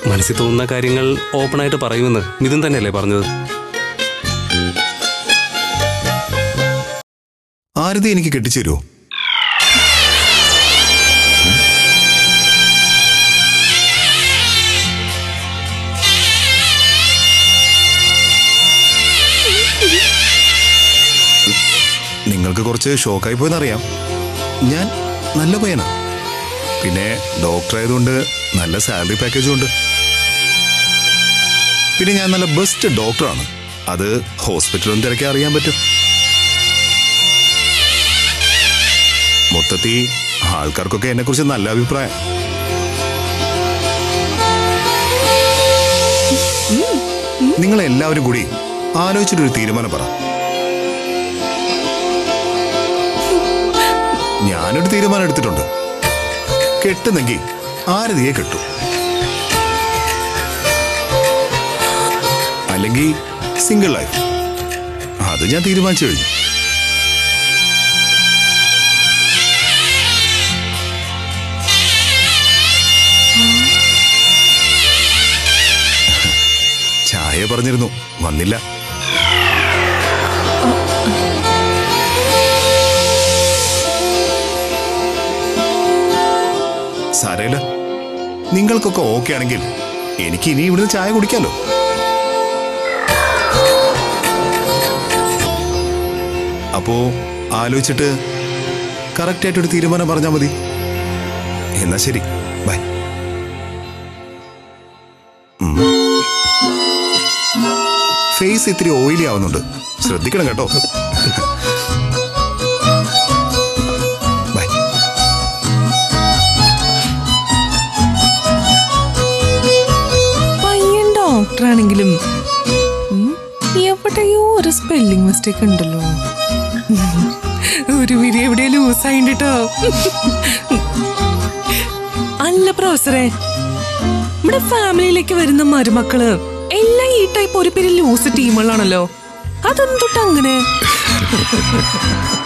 മനസ്സിൽ തോന്നുന്ന കാര്യങ്ങൾ ഓപ്പണായിട്ട് പറയുമെന്ന് മിഥുൻ തന്നെയല്ലേ പറഞ്ഞത് ആരതി എനിക്ക് കെട്ടിച്ചു തരുമോ നിങ്ങൾക്ക് കുറച്ച് ഷോക്കായി പോയെന്നറിയാം ഞാൻ നല്ല പയ്യനാ പിന്നെ ഡോക്ടർ ആയതുകൊണ്ട് നല്ല സാലറി പാക്കേജും ഉണ്ട് പിന്നെ ഞാൻ നല്ല ബെസ്റ്റ് ഡോക്ടറാണ് അത് ഹോസ്പിറ്റലൊന്നും തിരക്കി അറിയാൻ പറ്റും മൊത്തത്തിൽ ആൾക്കാർക്കൊക്കെ എന്നെക്കുറിച്ച് നല്ല അഭിപ്രായം നിങ്ങൾ എല്ലാവരും കൂടി ആലോചിച്ചിട്ടൊരു തീരുമാനം പറ ഞാനൊരു തീരുമാനം എടുത്തിട്ടുണ്ട് കെട്ടുന്നെങ്കിൽ ആരതിയെ കെട്ടു അല്ലെങ്കിൽ സിംഗിൾ ലൈഫ് അത് ഞാൻ തീരുമാനിച്ചു കഴിഞ്ഞു ചായ പറഞ്ഞിരുന്നു വന്നില്ല സാരയില്ല നിങ്ങൾക്കൊക്കെ ഓക്കെ ആണെങ്കിൽ എനിക്ക് ഇനി ഇവിടുന്ന് ചായ കുടിക്കാലോ അപ്പോ ആലോചിച്ചിട്ട് കറക്റ്റായിട്ടൊരു തീരുമാനം പറഞ്ഞാൽ മതി എന്നാ ശരി ബൈ ഫേസ് ഇത്തിരി ഓയിലി ആവുന്നുണ്ട് ശ്രദ്ധിക്കണം കേട്ടോ ബൈ പയ്യൻ ഡോക്ടറാണെങ്കിലും ഉം, എവിടെയോ ഒരു സ്പെല്ലിംഗ് മിസ്റ്റേക്ക് ഉണ്ടല്ലോ ഒരു വിരി എവിടെ ലൂസായിണ്ട് കേട്ടോ അല്ല പ്രൊഫസറെ നമ്മുടെ ഫാമിലിയിലേക്ക് വരുന്ന മരുമക്കള് എല്ലാം ഈ ടൈപ്പ് ഒരു പേര് ലൂസ് ടീമുകളാണല്ലോ അതെന്തൊട്ട് അങ്ങനെ